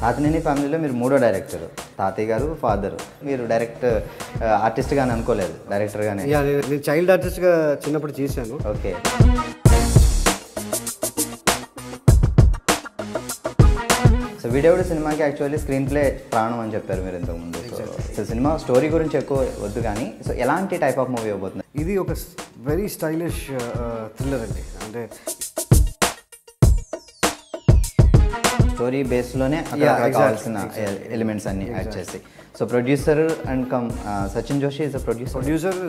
అతనిని ఫ్యామిలీలో మీరు మూడో డైరెక్టర్ తాతయ్య గారు ఫాదర్ మీరు డైరెక్ట్ ఆర్టిస్ట్గా అని అనుకోలేదు డైరెక్టర్గానే యా నేను నేను చైల్డ్ ఆర్టిస్ట్గా చిన్నప్పుడు చేశాను ఓకే సో వీడియోడు సినిమాకి యాక్చువల్లీ స్క్రీన్ ప్లే ప్రాణం అని చెప్పారు మీరు ఇంతకుముందు సో సో సినిమా స్టోరీ గురించి ఎక్కువ వద్దు కానీ సో ఎలాంటి టైప్ ఆఫ్ మూవీ ఇవ్వబోతుంది ఇది ఒక వెరీ స్టైలిష్ థ్రిల్లర్ అండి అంటే స్టోరీ బేస్లోనే అక్కడ Yeah, అక్కడ exactly, కావాల్సిన ఎలిమెంట్స్ అన్ని యాడ్ చేసి so producer and cum Sachin Joshi is a producer producer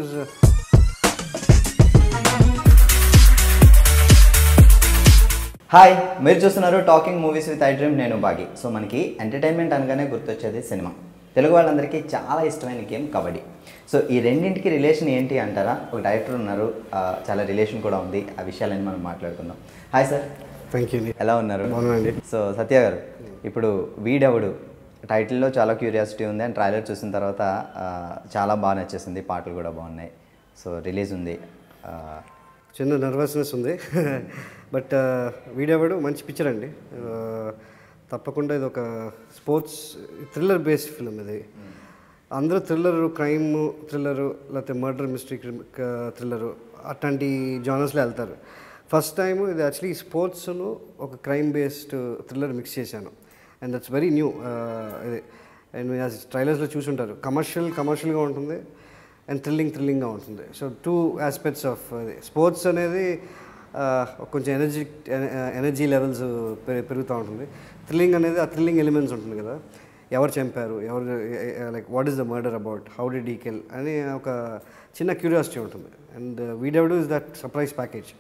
hi మీరు చూస్తున్నారు talking movies with iDream నేను బాగి సో మనకి ఎంటర్టైన్మెంట్ అనగానే గుర్తొచ్చేది సినిమా తెలుగు వాళ్ళందరికీ చాలా ఇష్టమైన గేమ్ కబడ్డీ సో ఈ రెండింటికి రిలేషన్ ఏంటి అంటారా ఒక డైరెక్టర్ ఉన్నారు ఆ, చాలా రిలేషన్ కూడా ఉంది ఆ విషయాలన్నీ మనం మాట్లాడుకుందాం హాయ్ సార్ థ్యాంక్ యూ ఎలా ఉన్నారు బాగున్నానండి. సో సత్య గారు ఇప్పుడు వీడెవడు టైటిల్లో చాలా క్యూరియాసిటీ ఉంది అండ్ ట్రైలర్ చూసిన తర్వాత ఆ, చాలా బాగా నచ్చేసింది పాటలు కూడా బాగున్నాయి సో రిలీజ్ ఉంది ఆ, చిన్న నర్వస్నెస్ ఉంది బట్ వీడియోవాడు మంచి పిక్చర్ అండి Uh, తప్పకుండా ఇది ఒక స్పోర్ట్స్ థ్రిల్లర్ బేస్డ్ ఫిల్మ్ ఇది అందరూ థ్రిల్లర్ క్రైమ్ థ్రిల్లరు లేకపోతే మర్డర్ మిస్టరీ థ్రిల్లరు అట్లాంటి జానర్స్లో వెళ్తారు ఫస్ట్ టైం ఇది యాక్చువల్లీ స్పోర్ట్స్ను ఒక క్రైమ్ బేస్డ్ థ్రిల్లర్ మిక్స్ చేశాను అండ్ దట్స్ వెరీ న్యూ ఇది అండ్ మీరు ట్రైలర్స్లో చూసుంటారు కమర్షియల్ కమర్షియల్గా ఉంటుంది అండ్ థ్రిల్లింగ్ థ్రిల్లింగ్గా ఉంటుంది so two aspects of sports అనేది ఆ, కొంచెం ఎనర్జీ ఎనర్జీ లెవెల్స్ పెరుగుతూ ఉంటుంది థ్రిల్లింగ్ అనేది ఆ థ్రిల్లింగ్ ఎలిమెంట్స్ ఉంటుంది కదా ఎవరు చంపారు ఎవరు like what is the murder about how డి డీకెల్ అని ఒక చిన్న క్యూరియాసిటీ ఉంటుంది and Veedevadu is that surprise package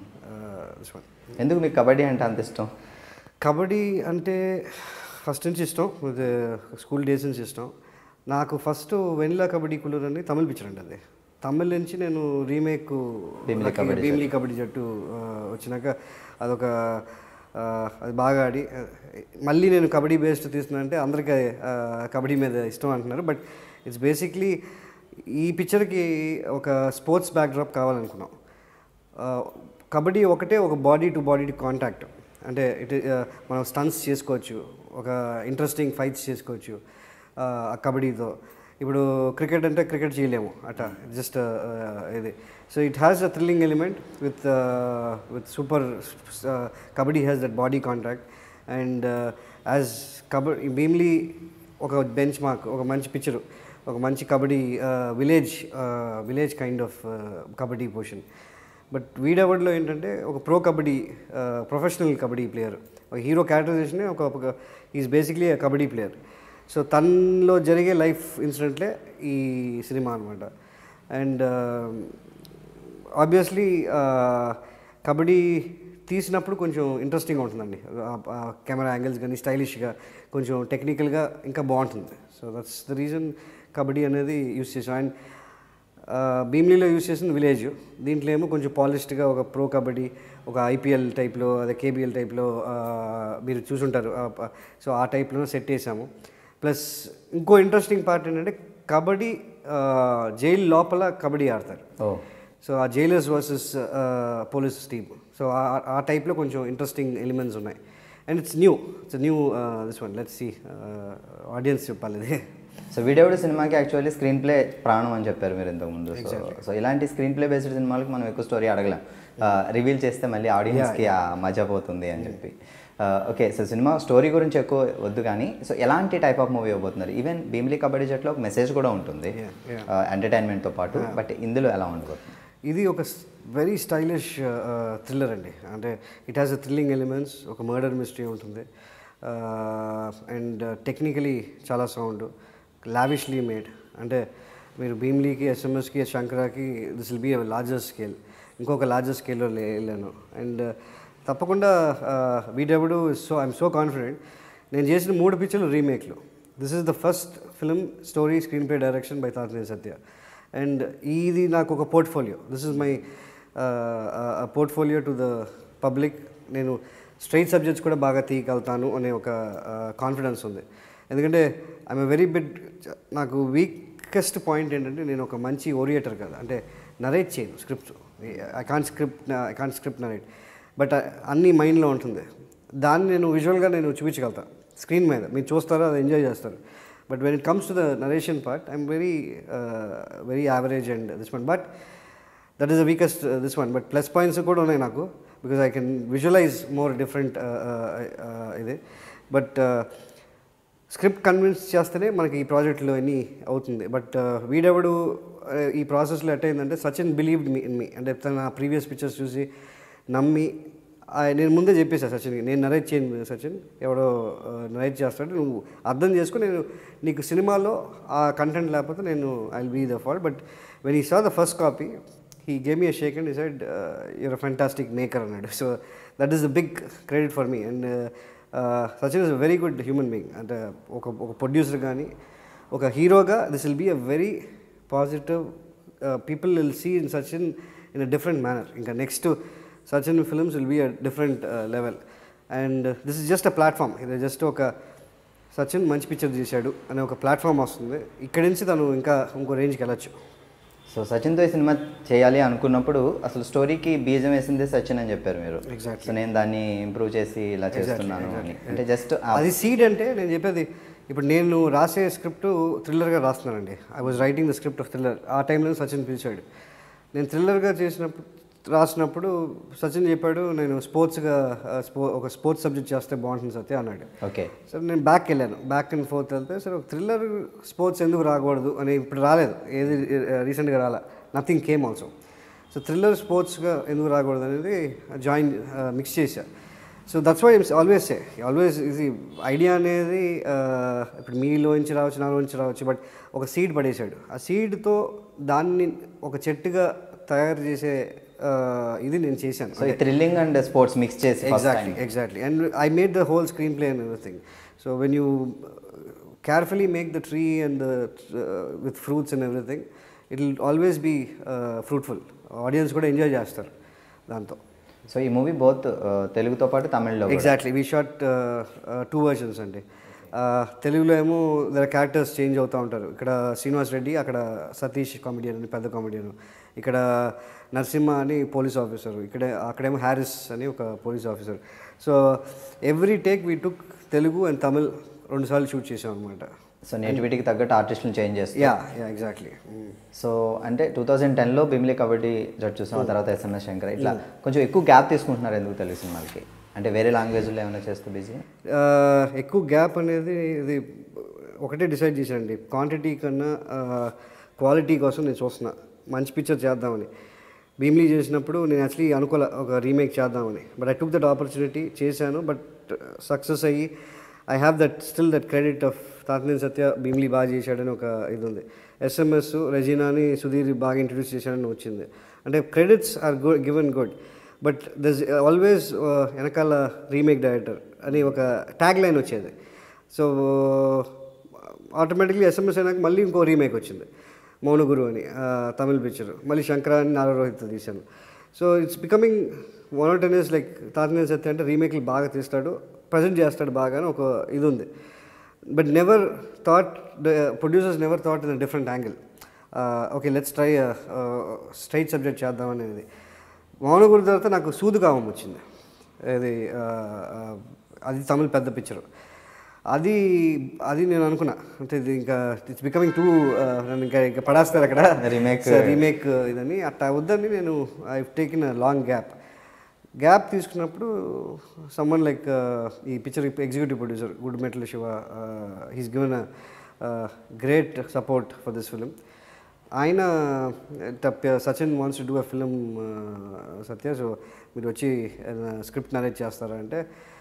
this one ఎందుకు మీకు కబడ్డీ అంటే అంత ఇష్టం కబడ్డీ అంటే ఫస్ట్ నుంచి ఇష్టం ఇది స్కూల్ డేస్ నుంచి ఇష్టం నాకు ఫస్ట్ వెనిలా కబడ్డీ కులూర్ అని తమిళ పిక్చర్ అండి అది తమిళ నుంచి నేను రీమేక్ భీమిలి కబడ్డీ భీమిలి కబడ్డీ జట్టు ఆ, వచ్చినాక అదొక ఆ, అది బాగా ఆడి ఆ, మళ్ళీ నేను కబడ్డీ బేస్డ్ తీస్తున్నానంటే అందరికీ ఆ, కబడ్డీ మీద ఇష్టం అంటున్నారు బట్ ఇట్స్ బేసిక్లీ ఈ పిక్చర్కి ఒక స్పోర్ట్స్ బ్యాక్డ్రాప్ కావాలనుకున్నాం ఆ, కబడ్డీ ఒకటే ఒక బాడీ టు బాడీ కాంటాక్ట్ అంటే ఇటు ఆ, మనం స్టన్స్ చేసుకోవచ్చు ఒక ఇంట్రెస్టింగ్ ఫైట్స్ చేసుకోవచ్చు ఆ, ఆ కబడ్డీతో ఇప్పుడు క్రికెట్ అంటే క్రికెట్ చేయలేము అట్లా జస్ట్ ఇది so it has a thrilling element with with super kabaddi has that body contact and as kabaddi Bheemili ఒక బెంచ్ మార్క్ ఒక మంచి పిక్చరు ఒక మంచి kabaddi village village kind of kabaddi portion but వీడవడ్లో ఏంటంటే ఒక pro kabaddi professional kabaddi player ఒక హీరో క్యారెక్టరైజేషన్ ఒక is basically kabaddi player so తనలో జరిగే లైఫ్ ఇన్సిడెంట్లే ఈ సినిమా అనమాట అండ్ ఆబ్వియస్లీ కబడ్డీ తీసినప్పుడు కొంచెం ఇంట్రెస్టింగ్గా ఉంటుందండి కెమెరా యాంగిల్స్ కానీ స్టైలిష్గా కొంచెం టెక్నికల్గా ఇంకా బాగుంటుంది so that's the reason kabaddi అనేది యూస్ చేసాం అండ్ భీమ్లీలో యూస్ చేసిన విలేజ్ దీంట్లో ఏమో కొంచెం పాలిష్డ్గా ఒక ప్రో కబడ్డీ ఒక ఐపీఎల్ టైప్లో అదే కేబిఎల్ టైప్లో మీరు చూసుంటారు సో ఆ టైప్లో సెట్ చేసాము ప్లస్ ఇంకో ఇంట్రెస్టింగ్ పార్ట్ ఏంటంటే కబడ్డీ జైలు లోపల కబడ్డీ ఆడతారు ఓ సో ఆ jailers versus police team so ఆ టైప్లో కొంచెం ఇంట్రెస్టింగ్ ఎలిమెంట్స్ ఉన్నాయి and it's new it's new this one let's see audience చెప్పాలి ఇది సో వీడియోడు సినిమాకి యాక్చువల్లీ స్క్రీన్ ప్లే ప్రాణం అని చెప్పారు మీరు ఇంతకుముందు సో సో ఇలాంటి స్క్రీన్ ప్లే బేస్డ్ సినిమాలకు మనం ఎక్కువ స్టోరీ అడగలేం రివీల్ చేస్తే మళ్ళీ ఆడియన్స్కి ఆ మజా పోతుంది అని చెప్పి ఓకే సో సినిమా స్టోరీ గురించి ఎక్కువ వద్దు కానీ సో ఎలాంటి టైప్ ఆఫ్ మూవీ ఇవ్వబోతున్నారు ఈవెన్ భీమిలి కబడ్డీ జట్లో ఒక మెసేజ్ కూడా ఉంటుంది ఎంటర్టైన్మెంట్తో పాటు బట్ ఇందులో ఎలా ఉండబోతుంది ఇది ఒక వెరీ స్టైలిష్ థ్రిల్లర్ అండి అంటే it has a thrilling elements ఒక మర్డర్ మిస్టరీ ఉంటుంది అండ్ టెక్నికలీ చాలా సౌండ్ లావిష్లీ మేడ్ అంటే మీరు భీమ్లీకి ఎస్ఎంఎస్కి శంకరాకి this will be larger scale ఇంకొక లార్జర్ స్కేల్లో వెళ్ళాను అండ్ తప్పకుండా వీడెవడు సో ఐఎమ్ సో కాన్ఫిడెంట్ నేను చేసిన మూడు పిక్చర్లు రీమేక్లు this is the first film story screenplay direction by Tatineni Satya and ఇది నాకు ఒక portfolio this is my portfolio to the public నేను స్ట్రైట్ సబ్జెక్ట్స్ కూడా బాగా తీయగలుగుతాను అనే ఒక కాన్ఫిడెన్స్ ఉంది ఎందుకంటే ఐఎమ్ వెరీ బిడ్ నాకు వీకెస్ట్ పాయింట్ ఏంటంటే నేను ఒక మంచి ఓరియేటర్ కదా అంటే నరేట్ చేయను script I can script I can script narrate but అన్నీ మైండ్లో ఉంటుంది దాన్ని నేను విజువల్గా నేను చూపించగలుగుతాను స్క్రీన్ మీద మీరు చూస్తారో అది ఎంజాయ్ చేస్తారు but when it comes to the narration part I'm very very average and this one but that is the weakest this one but plus points కూడా ఉన్నాయి నాకు because I can visualise more different ఇది but script convince చేస్తేనే మనకి ఈ ప్రాజెక్ట్లో ఎన్ని అవుతుంది బట్ వీడెవడు uh, ఈ ప్రాసెస్లో ఎట్ అయిందంటే Sachin believed me in me అంటే తన ప్రీవియస్ పిక్చర్స్ చూసి నమ్మి ఆ, నేను ముందే చెప్పేసా సచిన్కి నేను నరేట్ చేయను సచిన్ ఎవడో నరేట్ చేస్తాడు నువ్వు అర్థం చేసుకుని నేను నీకు సినిమాలో ఆ కంటెంట్ లేకపోతే నేను I will be the fault but when he saw the first copy he gave me shake and said you're a fantastic maker అన్నాడు so that is the big credit for me and Sachin is a very good human being అంటే ఒక ఒక producer కానీ ఒక హీరోగా this will be a very positive people will see in Sachin in a different manner ఇంకా next Sachin films will be a different level and this is just a platform ఇది just ఒక సచిన్ మంచి పిక్చర్ చేశాడు అనే ఒక ప్లాట్ఫామ్ వస్తుంది ఇక్కడి నుంచి తను ఇంకా ఇంకో రేంజ్కి వెళ్ళొచ్చు సో సచిన్తో ఈ సినిమా చేయాలి అనుకున్నప్పుడు అసలు స్టోరీకి బీజం వేసిందే సచిన్ అని చెప్పారు మీరు Exactly. సో నేను దాన్ని ఇంప్రూవ్ చేసి ఇలా చేస్తున్నాను అని అంటే జస్ట్ అది సీడ్ అంటే నేను చెప్పేది ఇప్పుడు నేను రాసే స్క్రిప్ట్ థ్రిల్లర్గా రాస్తున్నానండి I was writing the script of thriller ఆ టైంలో సచిన్ పిలిచాడు నేను థ్రిల్లర్గా చేసినప్పుడు రాసినప్పుడు సచిన్ చెప్పాడు నేను స్పోర్ట్స్గా స్పో ఒక స్పోర్ట్స్ సబ్జెక్ట్ చేస్తే బాగుంటుంది సత్య అన్నాడు ఓకే సరే నేను బ్యాక్ వెళ్ళాను బ్యాక్ అండ్ ఫోర్త్ వెళ్తే సరే ఒక థ్రిల్లర్ స్పోర్ట్స్ ఎందుకు రాకూడదు అని ఇప్పుడు రాలేదు ఏది రీసెంట్గా రాలే nothing came also so thriller స్పోర్ట్స్గా ఎందుకు రాకూడదు అనేది జాయిన్ మిక్స్ చేశా so that's why always say always ఇది ఐడియా అనేది uh, ఇప్పుడు మీలోంచి రావచ్చు నాలోంచి రావచ్చు బట్ ఒక సీడ్ పడేశాడు ఆ సీడ్తో దాన్ని ఒక చెట్టుగా తయారు చేసే uh, ఇది నేను చేశాను సో ఈ థ్రిల్లింగ్ అండ్ స్పోర్ట్స్ మిక్స్ చేసి first exactly exactly and i made the whole screenplay and everything so when you uh, carefully make the tree and the uh, with fruits and everything it will always be uh, fruitful audience కూడా enjoy చేస్తారు దాంతో so ఈ movie both తెలుగుతో పాటు తమిళ్లో కూడా. Exactly we shot two versions అండి Uh, తెలుగులో ఏమో దర్ క్యారెక్టర్స్ చేంజ్ అవుతూ ఉంటారు ఇక్కడ శ్రీనివాస్ రెడ్డి అక్కడ సతీష్ కామెడియన్ అని పెద్ద కామెడియన్ ఇక్కడ నరసింహ అని పోలీస్ ఆఫీసర్ ఇక్కడ అక్కడేమో హ్యారిస్ అని ఒక police officer so every take we took Telugu and Tamil రెండుసార్లు షూట్ చేసాం అనమాట సో నేటివిటీకి తగ్గట్టు ఆర్టిస్టులు చేంజ్ చేస్తారు యా యా ఎగ్జాక్ట్లీ సో అంటే టూ థౌజండ్ టెన్లో బిమ్లీ కబడ్డీ జడ్జ్ చూసాం ఆ తర్వాత ఎస్ఎంఎస్ శంకర్ ఇట్లా కొంచెం ఎక్కువ గ్యాప్ తీసుకుంటున్నారు ఎందుకు తెలుగు సినిమాలకి అంటే వేరే లాంగ్వేజ్లో ఏమైనా చేస్తూ బిజీ ఎక్కువ గ్యాప్ అనేది ఇది ఒకటే డిసైడ్ చేశానండి క్వాంటిటీ కన్నా క్వాలిటీ కోసం నేను చూస్తున్నా మంచి పిక్చర్ చేద్దామని భీమ్లీ చేసినప్పుడు నేను యాక్చువల్లీ అనుకోలే ఒక రీమేక్ చేద్దామని but I took that opportunity చేశాను బట్ సక్సెస్ అయ్యి I have that still that credit of Tatineni Satya Bheemili బాగా చేశాడని ఒక ఇది ఉంది ఎస్ఎంఎస్ రెజీనాని సుధీర్ బాగా ఇంట్రడ్యూస్ చేశాడని వచ్చింది అంటే credits are good given good but thus always వెనకాల రీమేక్ డైరెక్టర్ అని ఒక ట్యాగ్ లైన్ వచ్చేది సో ఆటోమేటిక్లీ ఎస్ఎంఎస్ అయినాక మళ్ళీ ఇంకో రీమేక్ వచ్చింది మౌనగురు అని ఆ, తమిళ్ పిక్చర్ మళ్ళీ శంకర అని నారా రోహిత్ తీశాను so it's becoming one or ten years like Tatineni Satya అంటే రీమేక్లు బాగా తీస్తాడు ప్రజెంట్ చేస్తాడు బాగా అని ఒక ఇది ఉంది but never thought producers never thought in different angle okay let's try straight subject చేద్దాం అనేది మౌనగురు తర్వాత నాకు సూదుకామం వచ్చింది ఇది ఆ, ఆ, అది తమిళ పెద్ద పిక్చర్ అది అది నేను అనుకున్నా అంటే ఇది ఇంకా ఇట్స్ బికమింగ్ టూ నన్ను ఇంకా ఇంకా పడేస్తారు అక్కడ Remake. రీమేక్ ఇదని అట్లా వద్దని నేను I taken long gap gap తీసుకున్నప్పుడు సమ్మన్ లైక్ ఈ picture executive producer Gudimetla Siva he's given great support for this film ఆయన తప్ప Sachin wants to do a film Satya so మీరు వచ్చి స్క్రిప్ట్ నరేట్ చేస్తారా అంటే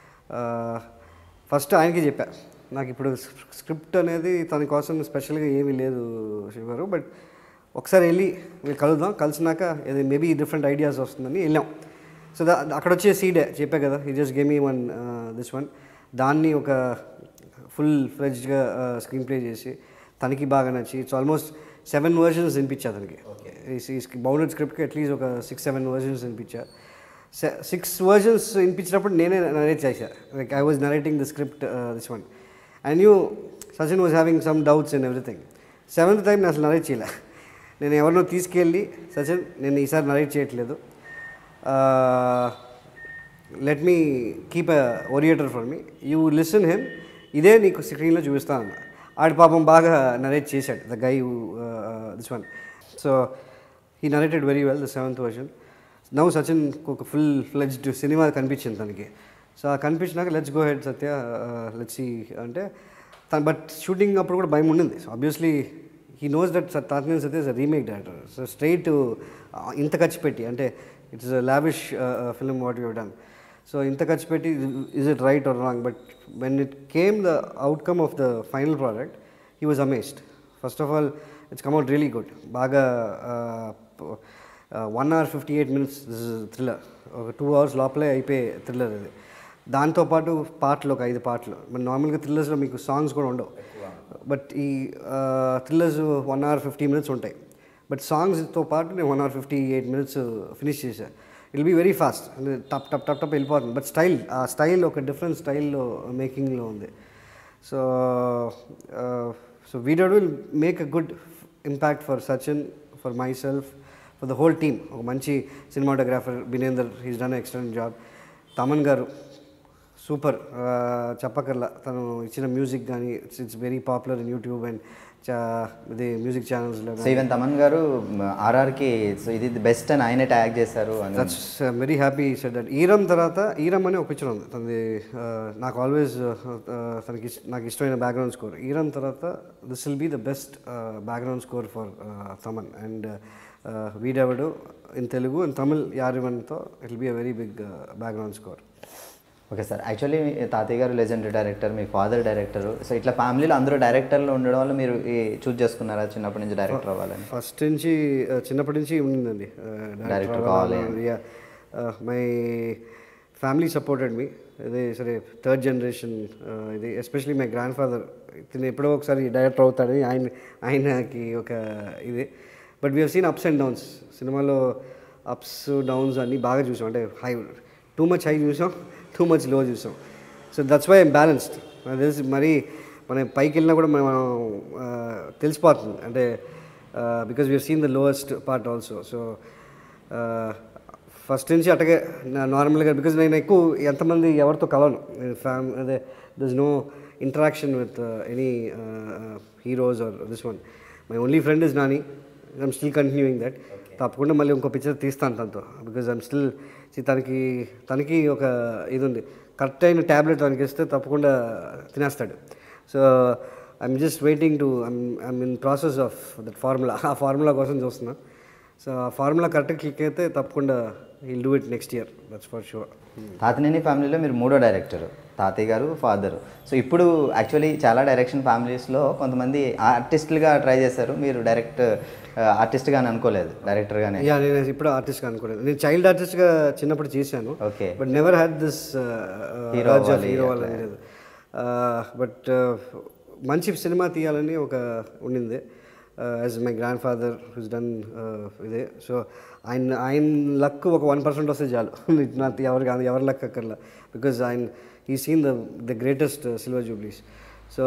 ఫస్ట్ ఆయనకి చెప్పా నాకు ఇప్పుడు స్క్రిప్ట్ అనేది తన కోసం స్పెషల్గా ఏమీ లేదు శివగారు బట్ ఒకసారి వెళ్ళి మీరు కలుద్దాం కలిసినాక ఇది మేబీ డిఫరెంట్ ఐడియాస్ వస్తుందని వెళ్ళాం సో దా అక్కడ వచ్చే సీడే చెప్పా కదా ఈ జస్ట్ గేమ్ ఈ వన్ దిస్ వన్ దాన్ని ఒక ఫుల్ ఫ్లెజ్డ్గా స్క్రీన్ ప్లే చేసి తనకి బాగా నచ్చి ఇట్స్ ఆల్మోస్ట్ సెవెన్ వర్షన్స్ వినిపించా తనకి బౌండెడ్ స్క్రిప్ట్కి అట్లీస్ట్ ఒక సిక్స్ సెవెన్ వర్షన్స్ వినిపించా సిక్స్ వర్జన్స్ వినిపించినప్పుడు నేనే నరేట్ చేశా like I was narrating the script this one and you Sachin was having some doubts and everything seventh time నేను అసలు నరేట్ చేయలే నేను ఎవరినో తీసుకెళ్ళి సచిన్ నేను ఈసారి నరేట్ చేయట్లేదు let me keep a orator for me you listen him ఇదే నీకు స్క్రీన్లో చూపిస్తాను అన్న ఆడి పాపం బాగా నరేట్ చేశాడు the guy this one so he narrated very well the seventh version నవ్వు సచిన్ ఒక ఫుల్ ఫ్లెజ్డ్ సినిమా కనిపించింది తనకి సో ఆ కనిపించినాక let's go head Satya let's అంటే తను బట్ షూటింగ్ అప్పుడు కూడా భయం ఉండింది so obviously he knows that Tatineni Satya is remake director so straight ఇంత ఖర్చు పెట్టి అంటే it's lavish film what you done so ఇంత ఖర్చు పెట్టి is it right or wrong but when it came the outcome of the final product he was amazed first of all it's come out really good బాగా one hour fifty eight minutes thriller ఒక two hours లోపలే అయిపోయే thriller అది దాంతోపాటు పాటలు ఒక ఐదు పాటలు మరి నార్మల్గా థ్రిల్లర్స్లో మీకు సాంగ్స్ కూడా ఉండవు బట్ ఈ thrillers one hour fifty minutes ఉంటాయి బట్ సాంగ్స్తో పాటు నేను one hour fifty eight minutes finish చేశాను ఇల్ బీ వెరీ ఫాస్ట్ అంటే టప్ టప్ టప్ టప్ వెళ్ళిపోతుంది బట్ స్టైల్ ఆ స్టైల్ ఒక డిఫరెంట్ స్టైల్లో మేకింగ్లో ఉంది so so video will make a good impact for Sachin for myself for the whole team ఒక మంచి cinematographer Binendra he's done excellent job Thaman garu super చెప్పకర్లా తను ఇచ్చిన మ్యూజిక్ కానీ it's it's very popular in YouTube and చా ఇది మ్యూజిక్ ఛానల్స్లో so even Thaman గారు ఆర్ఆర్కి సో ఇది బెస్ట్ అని ఆయనే ట్యాగ్ చేశారు అని that's very happy said that Eeram తర్వాత ఈరం అని ఒక పిక్చర్ ఉంది తనది ఆ, నాకు ఆల్వేస్ తనకి ఇష్ట- నాకు ఇష్టమైన బ్యాక్గ్రౌండ్ స్కోర్ ఈరం తర్వాత this will be the best background score for Thaman and Veedevadu in Telugu and Tamil యారివన్తో it will be a very big background score okay sir actually మీ తాతయ్య గారు లెజెండరీ డైరెక్టర్ మీ ఫాదర్ డైరెక్టర్ సో ఇట్లా ఫ్యామిలీలో అందరూ డైరెక్టర్లు ఉండడం వల్ల మీరు చూస్ చేసుకున్నారా చిన్నప్పటి నుంచి డైరెక్టర్ అవ్వాలని ఫస్ట్ నుంచి ఆ, చిన్నప్పటి నుంచి ఉండిందండి Director కావాలి. మై ఫ్యామిలీ సపోర్టెడ్ మీ అదే సరే థర్డ్ జనరేషన్ ఇది ఎస్పెషలీ మై గ్రాండ్ ఫాదర్ ఇతను ఎప్పుడో ఒకసారి డైరెక్టర్ అవుతాడని ఆయన ఆయనకి ఒక ఇది but we seen ups and downs సినిమాలో అప్స్ డౌన్స్ అన్నీ బాగా చూసాం అంటే హై టూ మచ్ హై చూసాం టూ మచ్ లో చూసాం so that's why I'm balanced నాకు తెలిసి మరీ మనం పైకి వెళ్ళినా కూడా మనం ఆ, తెలిసిపోతుంది అంటే because we are seen the lowest part also so first నుంచి అట్టగే నార్మల్గా బికాజ్ నేను ఎక్కువ ఎంతమంది ఎవరితో కలవను ఫ్యామ్ అదే thus no interaction with any heroes or this one my only friend is Nani I'm still continuing that తప్పకుండా మళ్ళీ ఇంకో పిక్చర్ తీస్తాను తనతో బికాజ్ ఐమ్ స్టిల్ తనకి తనకి ఒక ఇది ఉంది కరెక్ట్ అయిన ట్యాబ్లెట్ తనకి ఇస్తే తప్పకుండా తినేస్తాడు so I'm just waiting to I'm in process of that formula ఆ ఫార్ములా కోసం చూస్తున్నా సో ఆ ఫార్ములా కరెక్ట్గా క్లిక్ అయితే తప్పకుండా will do it next year that's for sure Tatineni ఫ్యామిలీలో మీరు మూడో డైరెక్టర్ తాతయ్య గారు ఫాదర్ సో ఇప్పుడు యాక్చువల్లీ చాలా డైరెక్షన్ ఫ్యామిలీస్లో కొంతమంది ఆర్టిస్టులుగా ట్రై చేశారు మీరు డైరెక్ట్ ఆర్టిస్ట్గా అని అనుకోలేదు డైరెక్టర్గానే యా నేను ఇప్పుడు ఆర్టిస్ట్గా అనుకోలేదు నేను చైల్డ్ ఆర్టిస్ట్గా చిన్నప్పుడు చేశాను okay but never had this Hero అవ్వాలి, హీరో వాళ్ళని లేదు బట్ మంచి సినిమా తీయాలని ఒక ఉండింది as my grandfather who's done ఇదే సో ఆయన ఆయన లక్ ఒక వన్ పర్సెంట్ వస్తే చాలు ఇట్ నాట్ ఎవరి ఎవరి లక్ అక్కర్లా బికాజ్ ఆయన ఈ seen the the greatest silver jubilees so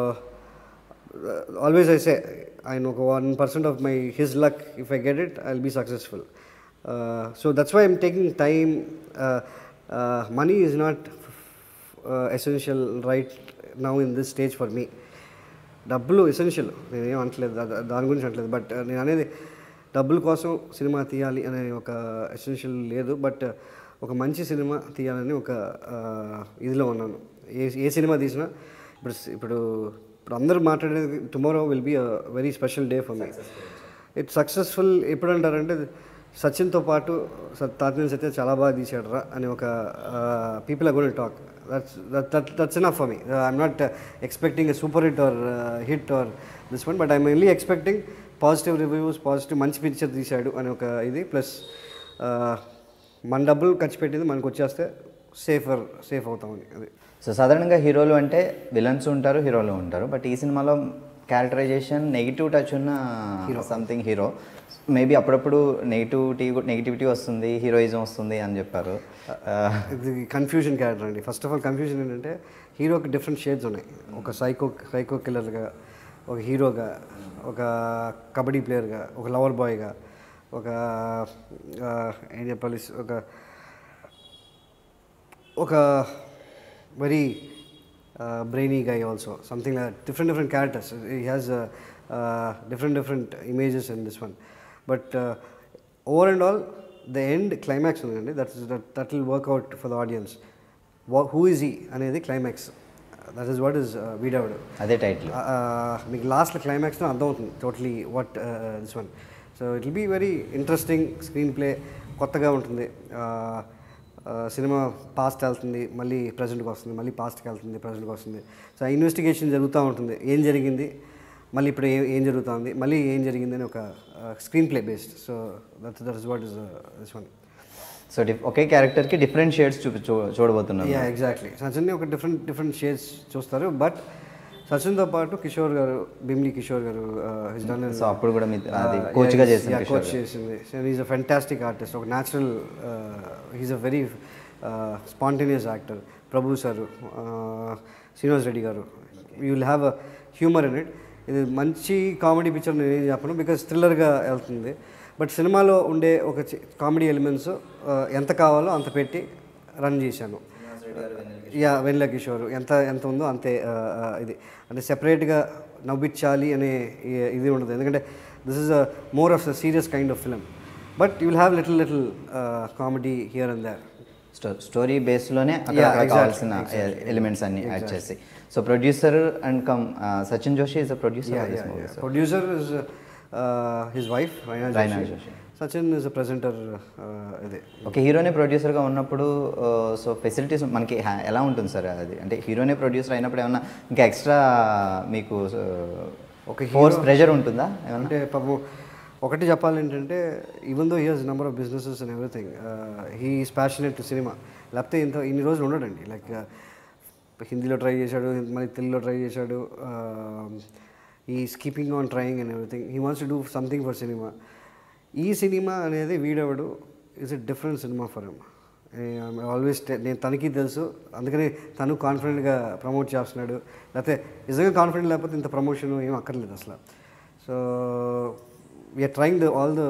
always I say ఆయన ఒక one percent of my his luck if I get it I will be successful so that's why I'm taking time money is not essential right now in this stage for me డబ్బులు essential నేనేం అనట్లేదు దా- దాని గురించి అనట్లేదు but నేను అనేది డబ్బుల కోసం సినిమా తీయాలి అనే ఒక ఎసెన్షియల్ లేదు బట్ ఒక మంచి సినిమా తీయాలని ఒక uh, ఇదిలో ఉన్నాను ఏ ఏ సినిమా తీసినా ఇప్పుడు స్- ఇప్పుడు ఇప్పుడు అందరూ మాట్లాడేది tomorrow will be a very special day for me it successful ఎప్పుడు అంటారంటే సచిన్తో పాటు తాత్మీయ సత్య చాలా బాగా తీసాడు రా అని ఒక people are gonna talk that's that that's enough for me I'm not expecting a super hit or hit or this one but I'm only expecting positive reviews positive మంచి పిక్చర్ తీశాడు అని ఒక ఇది ప్లస్ మన డబ్బులు ఖర్చు పెట్టింది మనకు వచ్చేస్తే సేఫర్ సేఫ్ అవుతామని అది సో సాధారణంగా హీరోలు అంటే విలన్స్ ఉంటారు హీరోలు ఉంటారు బట్ ఈ సినిమాలో క్యారెక్టరైజేషన్ నెగిటివ్ టచ్ ఉన్న సంథింగ్ హీరో మేబీ అప్పుడప్పుడు నెగిటివిటీ నెగిటివిటీ వస్తుంది హీరోయిజం వస్తుంది అని చెప్పారు ఆ, ఇది కన్ఫ్యూజన్ క్యారెక్టర్ అండి ఫస్ట్ ఆఫ్ ఆల్ కన్ఫ్యూజన్ ఏంటంటే హీరోకి డిఫరెంట్ షేడ్స్ ఉన్నాయి ఒక సైకో సైకో కిల్లర్గా ఒక హీరోగా ఒక కబడ్డీ ప్లేయర్గా ఒక లవర్ బాయ్గా ఒక ఆ, ఏం చెప్పాలి ఒక ఒక very brainy guy also something like different different characters he has different different images in this one but over and all the end climax ఉందండి that that will work out for the audience who is ఈ అనేది climax that is what is Veedevadu అదే title మీకు లాస్ట్లో క్లైమాక్స్లో అర్థమవుతుంది totally what this one so it will be very interesting screenplay కొత్తగా ఉంటుంది సినిమా పాస్ట్ వెళ్తుంది మళ్ళీ ప్రజెంట్కి వస్తుంది మళ్ళీ పాస్ట్కి వెళ్తుంది ప్రజెంట్కి వస్తుంది సో ఆ ఇన్వెస్టిగేషన్ జరుగుతూ ఉంటుంది ఏం జరిగింది మళ్ళీ ఇప్పుడు ఏం ఏం జరుగుతుంది మళ్ళీ ఏం జరిగింది అని ఒక screenplay based so that that is what is this one so diff ఒకే క్యారెక్టర్కి డిఫరెంట్ షేడ్స్ చూపి చూ- చూడబోతున్నాం యా ఎగ్జాక్ట్లీ సచిన్ని ఒక డిఫరెంట్ డిఫరెంట్ షేడ్స్ చూస్తారు బట్ సచిన్తో పాటు కిషోర్ గారు బిమ్లీ కిషోర్ గారు హిస్ డన్ సో అప్పుడు కూడా మీ అది కోచ్గా చేసిన కిషోర్ కోచ్ చేసింది ఈజ్ అ ఫెంటాస్టిక్ ఆర్టిస్ట్ ఒక natural he's a very spontaneous actor Prabhu sir Srinivas Reddy garu you will have a humour in it ఇది మంచి కామెడీ పిక్చర్ నేను ఏం చెప్పను బికాస్ థ్రిల్లర్గా వెళ్తుంది బట్ సినిమాలో ఉండే ఒక కామెడీ ఎలిమెంట్స్ ఎంత కావాలో అంత పెట్టి రన్ చేశాను యా వెన్నెల కిషోర్ ఎంత ఎంత ఉందో అంతే ఆ, ఆ, ఇది అంటే సెపరేట్గా నవ్వించాలి అనే ఈ- ఇది ఉండదు ఎందుకంటే this is a more of the serious kind of film but you will have little little comedy here and there story- story బేస్లోనే అక్కడ Yeah, అక్కడ exactly, కావాల్సిన ఎలిమెంట్స్ అన్ని యాడ్ చేసి so producer and cum Sachin Joshi is a producer of this movie producer is his wife Raina Raina Joshi Joshi. Sachin is a presenter ఇది okay హీరోనే ప్రొడ్యూసర్గా ఉన్నప్పుడు సో ఫెసిలిటీస్ మనకి హ్యా- ఎలా ఉంటుంది సార్ అది అంటే హీరోనే ప్రొడ్యూసర్ అయినప్పుడు ఏమన్నా ఇంకా ఎక్స్ట్రా మీకు ఒక ఫోర్స్ ప్రెషర్ ఉంటుందా ఏమన్నా అంటే పాపం ఒకటి చెప్పాలి ఏంటంటే even though here's number of businesses and everything he is passionate to cinema లేకపోతే ఇంత ఇన్ని రోజులు ఉండడండి లైక్ హిందీలో ట్రై చేశాడు మళ్ళీ తెలుగులో ట్రై చేశాడు ఈ skipping on trying and everything he wants to do something for cinema ఈ సినిమా అనేది Veedevadu is a different cinema for him always నేను తనకి తెలుసు అందుకని తను కాన్ఫిడెంట్గా ప్రమోట్ చేస్తున్నాడు లేకపోతే నిజంగా కాన్ఫిడెంట్ లేకపోతే ఇంత ప్రమోషన్ ఏం అక్కర్లేదు అసలు so we are trying the all the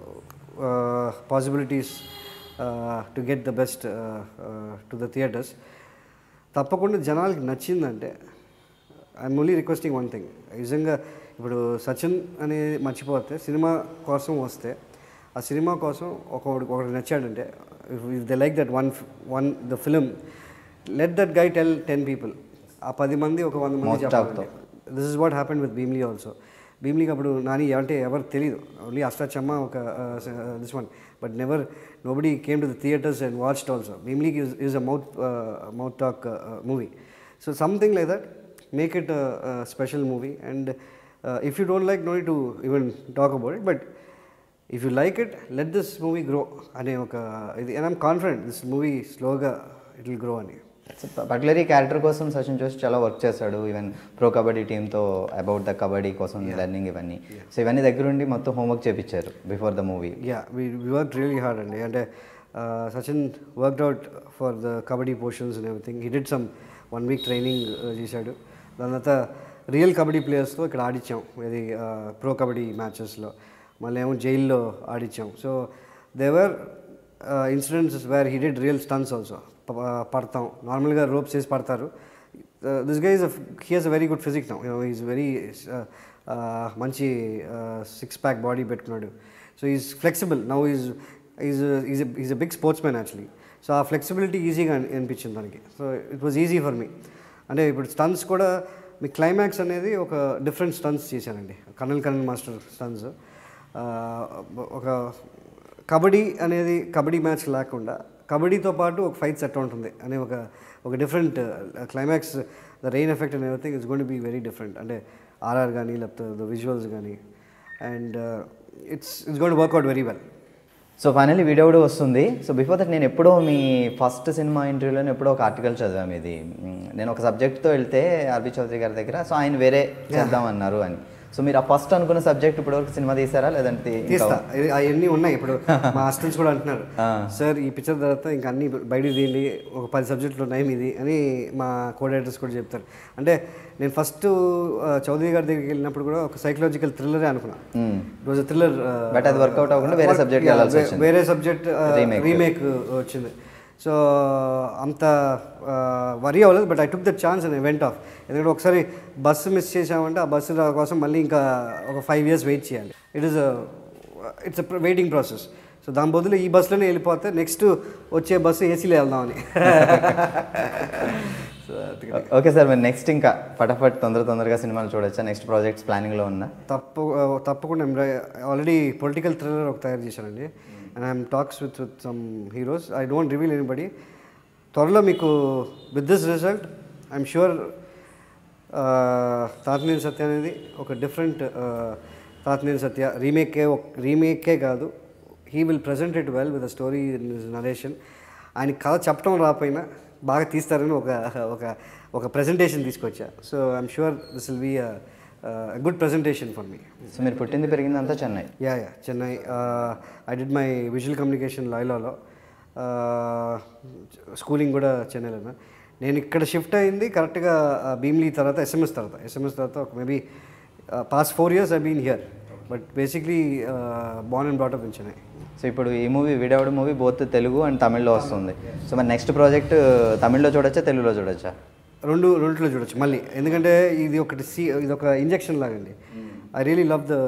possibilities to get the best to the theatres తప్పకుండా జనాలకి నచ్చిందంటే I'm only requesting one thing నిజంగా ఇప్పుడు సచిన్ అనేది మర్చిపోతే సినిమా కోసం వస్తే ఆ సినిమా కోసం ఒక ఒకటి నచ్చాడంటే if they like that one one the film let that guy tell ten people ఆ పది మంది ఒక వంద మంది Mouth talk తో. చెప్పాలి this is what happen with Bheemili also భీమ్లీకి అప్పుడు నాని అంటే ఎవరు తెలియదు ఓన్లీ అష్టాచమ్మ ఒక this one but never nobody came to the theatres and watched also భీమ్లీకి is a mouth mouth talk movie so something like that make it special movie and if you don't like no to even talk about it but if you like it let this movie grow అనే ఒక ఇది and I'm confident this movie స్లోగా it will grow అని particular ఈ character కోసం సచిన్ జోషి చాలా work చేశాడు even pro kabaddi టీంతో అబౌట్ ద కబడ్డీ కోసం లెర్నింగ్ ఇవన్నీ సో ఇవన్నీ దగ్గరుండి మొత్తం హోంవర్క్ చేపించారు before the movie yeah we work really hard అండి అంటే Sachin worked out for the kabaddi portions and everything he did some one week training చేశాడు దాని తర్వాత రియల్ కబడ్డీ ప్లేయర్స్తో ఇక్కడ ఆడిచ్చాం ఇది ప్రో కబడ్డీ మ్యాచెస్లో మళ్ళీ ఏమో జైల్లో ఆడిచ్చాం so there were incidents where he did real stunts also పడతాం నార్మల్గా రోప్స్ వేసి పడతారు this guy is he has a very good physique now is very మంచి సిక్స్ ప్యాక్ బాడీ పెట్టుకున్నాడు so is flexible now is is is is a big sportsman actually so ఆ flexibility ఈజీగా అనిపించింది దానికి so it was easy for me అంటే ఇప్పుడు stunts కూడా మీ క్లైమాక్స్ అనేది ఒక డిఫరెంట్ స్టన్స్ చేశానండి కన్నల్ కన్నల్ మాస్టర్ స్టన్స్ ఒక కబడ్డీ అనేది కబడ్డీ మ్యాచ్ లేకుండా కబడ్డీతో పాటు ఒక ఫైట్ సెట్ ఉంటుంది అనే ఒక ఒక different climax the rain effect and everything is gonna be very different అంటే ఆర్ఆర్ కానీ లేకపోతే ద విజువల్స్ కానీ and it's it's gonna work out very well so finally video కూడా వస్తుంది సో బిఫోర్ దట్ నేను ఎప్పుడో మీ ఫస్ట్ సినిమా ఇంటర్వ్యూలో ఎప్పుడో ఒక ఆర్టికల్ చదివాము ఇది మ్, నేను ఒక సబ్జెక్ట్తో వెళ్తే ఆర్బి చౌదరి గారి దగ్గర సో ఆయన వేరే చేద్దామన్నారు అని సో మీరు ఆ ఫస్ట్ అనుకున్న సబ్జెక్ట్ ఇప్పటివరకు సినిమా తీసారా లేదంటే ఇంకా- తీస్తా ఇది- అవన్నీ ఉన్నాయి ఇప్పుడు మా అసిస్టెంట్స్ కూడా అంటున్నారు సార్ ఈ పిక్చర్ తర్వాత ఇంకా అన్ని బయట తీయండి ఒక పది సబ్జెక్టులు ఉన్నాయి మీది అని మా కోఆర్డినేటర్స్ కూడా చెప్తారు అంటే నేను ఫస్ట్ చౌదరి గారి దగ్గరికి వెళ్ళినప్పుడు కూడా ఒక సైకలాజికల్ థ్రిల్లరే అనుకున్నా మ్. రోజు థ్రిల్లర్ But అది workout అవ్వకుండా వేరే subject కి వెళ్ళాల్సి వచ్చింది. వేరే సబ్జెక్ట్ Remake. రీమేక్ వచ్చింది సో అంత వరీ అవ్వలేదు but I took that chance and went off ఎందుకంటే ఒకసారి బస్సు మిస్ చేసామంటే ఆ బస్సు రా- కోసం మళ్ళీ ఇంకా ఒక ఫైవ్ ఇయర్స్ వెయిట్ చేయాలి it is it's a waiting process so దాని బదులు ఈ బస్సులోనే వెళ్ళిపోతే నెక్స్ట్ వచ్చే బస్సు ఏసీలో వెళ్దామని సో ఓకే సార్ మరి నెక్స్ట్ ఇంకా ఫటాఫట్ తొందర తొందరగా సినిమాలు చూడొచ్చా నెక్స్ట్ ప్రాజెక్ట్స్ ప్లానింగ్లో ఉన్నా తప్పు తప్పకుండా ఆల్రెడీ పొలిటికల్ థ్రిల్లర్ ఒక తయారు చేశానండి and I'm talks with with some heroes I don't reveal anybody త్వరలో మీకు with this result I'm sure Tatineni Satya అనేది ఒక డిఫరెంట్ తాతనేని సత్య రీమేకే రీమేకే కాదు he will present it well with the story narration ఆయన కథ చెప్పడం రాకపోయినా బాగా తీస్తారని ఒక ఒక ఒక ప్రజెంటేషన్ తీసుకొచ్చా so I'm sure this will be good presentation for me so మీరు పుట్టింది పెరిగిందంతా Chennai yeah yeah Chennai I did my visual communication లాయిలాలో స్కూలింగ్ కూడా చెన్నైలోనే నేను ఇక్కడ షిఫ్ట్ అయింది కరెక్ట్గా భీమ్లీ తర్వాత ఎస్ఎంఎస్ తర్వాత ఎస్ఎంఎస్ తర్వాత ఒక maybe past four years I been here but basically born and brought up in Chennai so ఇప్పుడు ఈ movie Veedevadu movie both Telugu and తమిళ్లో వస్తుంది సో మరి నెక్స్ట్ ప్రాజెక్ట్ తమిళ్లో చూడొచ్చా తెలుగులో చూడొచ్చా రెండు రెండిట్లో చూడొచ్చు మళ్ళీ ఎందుకంటే ఇది ఒకటి సి ఇది ఒక ఇంజెక్షన్ లాగండి I really love the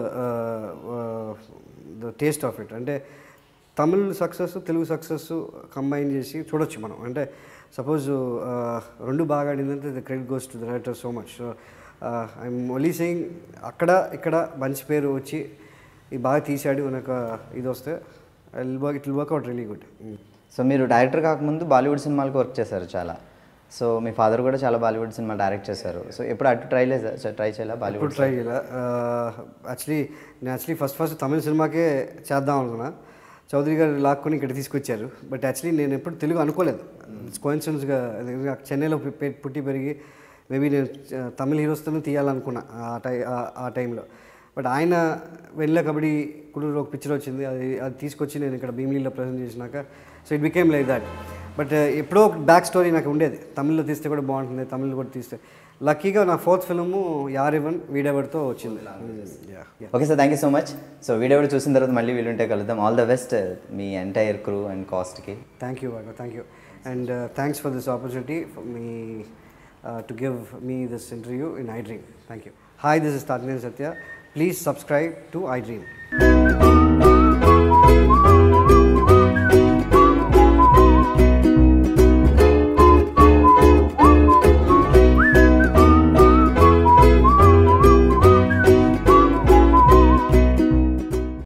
the taste of it అంటే Tamil success Telugu success combine చేసి చూడొచ్చు మనం అంటే సపోజ్ రెండు బాగా ఆడిందంటే the credit goes to the writer so much so I'm only saying అక్కడ ఇక్కడ మంచి పేరు వచ్చి ఇది బాగా తీసాడు అని ఒక ఇది వస్తే I will work it will work out really good so మీరు డైరెక్టర్ కాకముందు బాలీవుడ్ సినిమాలకు వర్క్ చేశారు చాలా సో మీ ఫాదర్ కూడా చాలా బాలీవుడ్ సినిమా డైరెక్ట్ చేశారు సో ఎప్పుడు అటు ట్రై లేదు ట్రై చేయాలా బాలీవుడ్ ఇప్పుడు ట్రై చేయాల యాక్చువల్లీ నేను యాక్చువల్లీ ఫస్ట్ ఫస్ట్ తమిళ సినిమాకే చేద్దాం అనుకున్నా చౌదరి గారు లాక్కొని ఇక్కడ తీసుకొచ్చారు బట్ యాక్చువల్లీ నేను ఎప్పుడు తెలుగు అనుకోలేదు కోయిన్సిడెన్స్గా చెన్నైలో పు- పె- పుట్టి పెరిగి మేబీ నేను చ- తమిళ హీరోస్తోనే తీయాలనుకున్నా ఆ టై ఆ- ఆ టైంలో బట్ ఆయన వెళ్ళ కబడ్డీ కుడూరు ఒక పిక్చర్ వచ్చింది అది అది తీసుకొచ్చి నేను ఇక్కడ భీమిలీలో ప్రజెంట్ చేసినాక so it became like that but ఎప్పుడో ఒక బ్యాక్ స్టోరీ నాకు ఉండేది తమిళ్లో తీస్తే కూడా బాగుంటుంది తమిళ్లో కూడా తీస్తే లక్కీగా నా ఫోర్త్ ఫిల్ము యారివన్ వీడెవరితో వచ్చింది Yeah, yeah. Okay sir thank you so much so video కూడా చూసిన తర్వాత మళ్ళీ వీలుంటే కలుద్దాం ఆల్ ద బెస్ట్ మీ ఎంటైర్ క్రూ అండ్ కాస్ట్కి Thank you, Vago. Thank you. And uh, thanks for this opportunity for me uh, to give me this interview in iDream. Thank you. Hi, this is Tatmin Satya. Please subscribe to iDream.